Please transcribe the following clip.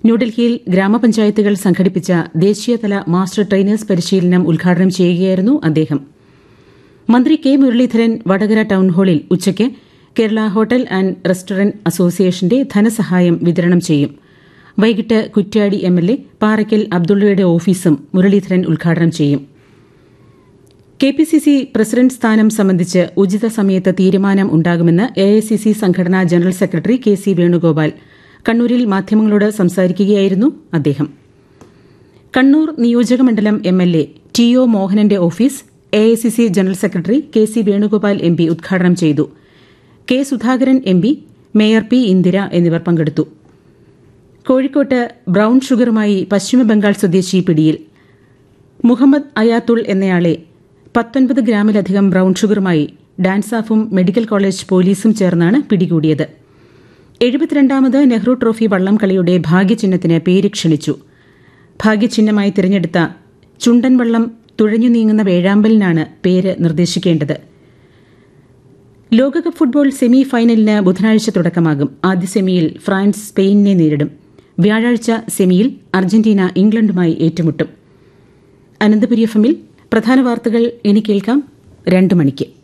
ന്യൂഡൽഹിയിൽ ഗ്രാമപഞ്ചായത്തുകൾ സംഘടിപ്പിച്ച ദേശീയതല master trainers പരിശീലനം ഉദ്ഘാടനം ചെയ്യുകയായിരുന്നു അദ്ദേഹം മന്ത്രി കെ മുരളീധരൻ വടകര ടൌൺഹാളിൽ ഉച്ചയ്ക്ക് കേരള ഹോട്ടൽ ആൻഡ് റെസ്റ്റോറന്റ് അസോസിയേഷന്റെ ധനസഹായം വിതരണം ചെയ്യും വൈകിട്ട് Kuttiadi M L A Parakkal അബ്ദുള്ളയുടെ ഓഫീസും മുരളീധരൻ ഉദ്ഘാടനം ചെയ്യും K P C C president സ്ഥാനം സംബന്ധിച്ച് ഉചിത സമയത്ത് തീരുമാനം ഉണ്ടാകുമെന്ന് എ ഐ സി സി സംഘടനാ general secretary K C Venugopal കണ്ണൂരിൽ മാധ്യമങ്ങളോട് സംസാരിക്കുകയായിരുന്നു അദ്ദേഹം കണ്ണൂർ നിയോജകമണ്ഡലം M L A T O മോഹനന്റെ office A I C C general secretary K C Venugopal M P ഉദ്ഘാടനം ചെയ്തു K Sudhakaran M P mayor P Indira എന്നിവർ പങ്കെടുത്തു കോഴിക്കോട്ട് ബ്രൌൺ ഷുഗറുമായി പശ്ചിമബംഗാൾ സ്വദേശി പിടിയിൽ മുഹമ്മദ് അയാത്തുൾ എന്നയാളെ പത്തൊൻപത് ഗ്രാമിലധികം ബ്രൌൺ ഷുഗറുമായി ഡാൻസാഫും മെഡിക്കൽ കോളേജ് പോലീസും ചേർന്നാണ് പിടികൂടിയത് എഴുപത്തിരണ്ടാമത് നെഹ്റു ട്രോഫി വള്ളംകളിയുടെ ഭാഗ്യചിഹ്നത്തിന് പേര് ക്ഷണിച്ചു ഭാഗ്യചിഹ്നമായി തിരഞ്ഞെടുത്ത ചുണ്ടൻ വള്ളം തുഴഞ്ഞു നീങ്ങുന്ന വേഴാമ്പലിനാണ് പേര് നിർദ്ദേശിക്കേണ്ടത് ലോകകപ്പ് ഫുട്ബോൾ സെമി ഫൈനലിന് ബുധനാഴ്ച തുടക്കമാകും ആദ്യ സെമിയിൽ ഫ്രാൻസ് സ്പെയിനിനെ നേരിടും വ്യാഴാഴ്ച സെമിയിൽ അർജന്റീന ഇംഗ്ലണ്ടുമായി ഏറ്റുമുട്ടും അനന്തപുരി എഫ് എമ്മിൽ പ്രധാന വാർത്തകൾ ഇനി കേൾക്കാം രണ്ട് മണിക്ക്